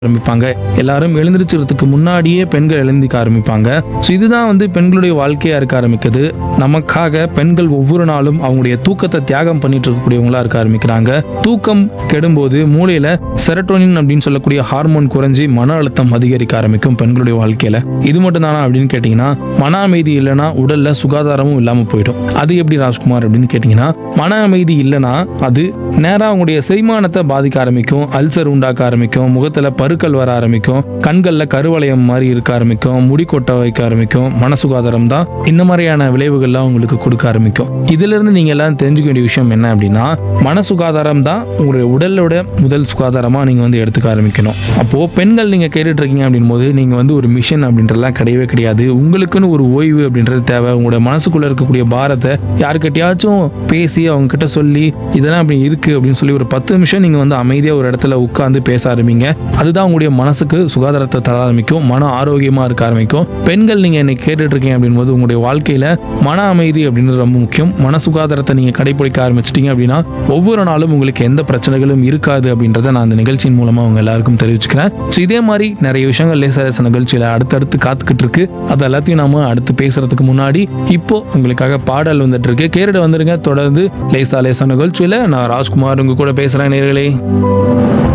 ஆரம்பிப்பாங்க எல்லாரும் எழுந்திருச்சுறதுக்கு முன்னாடியே பெண்கள் எழுந்திக்க ஆரம்பிப்பாங்க ஸோ இதுதான் வந்து பெண்களுடைய வாழ்க்கையா இருக்க ஆரம்பிக்குது நமக்காக பெண்கள் ஒவ்வொரு நாளும் அவங்களுடைய தூக்கத்தை தியாகம் பண்ணிட்டு இருக்கக்கூடியவங்களா இருக்க ஆரம்பிக்கிறாங்க தூக்கம் கெடும்போது மூளையில செரட்டோனின் அப்படின்னு சொல்லக்கூடிய ஹார்மோன் குறைஞ்சி மன அழுத்தம் அதிகரிக்க ஆரம்பிக்கும் பெண்களுடைய வாழ்க்கையில இது மட்டும் தானா அப்படின்னு கேட்டீங்கன்னா மன அமைதி இல்லைன்னா உடல்ல சுகாதாரமும் இல்லாம போயிடும் அது எப்படி ராஜ்குமார் அப்படின்னு கேட்டீங்கன்னா மன அமைதி இல்லைன்னா அது நேரா அவங்களுடைய செரிமானத்தை பாதிக்க ஆரம்பிக்கும் அல்சர் உண்டாக்க ஆரம்பிக்கும் முகத்துல பருக்கள் வர ஆரம்பிக்கும் கண்கள்ல கருவளையம் மாதிரி இருக்க ஆரம்பிக்கும் முடி கொட்ட வைக்க ஆரம்பிக்கும் மன சுகாதாரம் தான் இந்த மாதிரியான விளைவுகள்லாம் உங்களுக்கு கொடுக்க ஆரம்பிக்கும் இதுல இருந்து நீங்க எல்லாம் தெரிஞ்சுக்க வேண்டிய விஷயம் என்ன அப்படின்னா மன சுகாதாரம் தான் உங்களுடைய உடலோட முதல் சுகாதாரமா நீங்க வந்து எடுத்துக்க ஆரம்பிக்கணும் அப்போ பெண்கள் நீங்க கேட்டுட்டு இருக்கீங்க அப்படின் போது நீங்க வந்து ஒரு மிஷன் அப்படின்றதுலாம் கிடையவே கிடையாது உங்களுக்குன்னு ஒரு ஓய்வு அப்படின்றது தேவை உங்களோட மனசுக்குள்ள இருக்கக்கூடிய பாரத்தை யாருக்கிட்டயாச்சும் பேசி அவங்க கிட்ட சொல்லி இதெல்லாம் அப்படி இருக்கு அப்படின்னு சொல்லி ஒரு பத்து நிமிஷம் நீங்க வந்து அமைதியா ஒரு இடத்துல உட்காந்து பேச ஆரம்பிங்க அதுதான் உங்களுடைய மனசுக்கு சுகாதாரத்தை தர ஆரம்பிக்கும் மன ஆரோக்கியமா இருக்க ஆரம்பிக்கும் பெண்கள் நீங்க என்னை கேட்டுட்டு இருக்கீங்க அப்படின் போது உங்களுடைய வாழ்க்கையில மன அமைதி அப்படின்றது ரொம்ப முக்கியம் மன சுகாதாரத்தை நீங்க கடைபிடிக்க ஆரம்பிச்சிட்டீங்க அப்படின்னா ஒவ்வொரு நாளும் உங்களுக்கு எந்த பிரச்சனைகளும் இருக்காது அப்படின்றத நான் அந்த நிகழ்ச்சியின் மூலமா உங்க எல்லாருக்கும் தெரிவிச்சுக்கிறேன் ஸோ இதே மாதிரி நிறைய விஷயங்கள் லேசா லேசா நிகழ்ச்சியில அடுத்தடுத்து காத்துக்கிட்டு இருக்கு அது எல்லாத்தையும் நாம அடுத்து பேசுறதுக்கு முன்னாடி இப்போ உங்களுக்காக பாடல் வந்துட்டு இருக்கு கேரடு வந்துருங்க தொடர்ந்து லேசா லேசா நிகழ்ச்சியில நான் ராஜ்குமார் உங்க கூட பேசுறேன் நேர்களே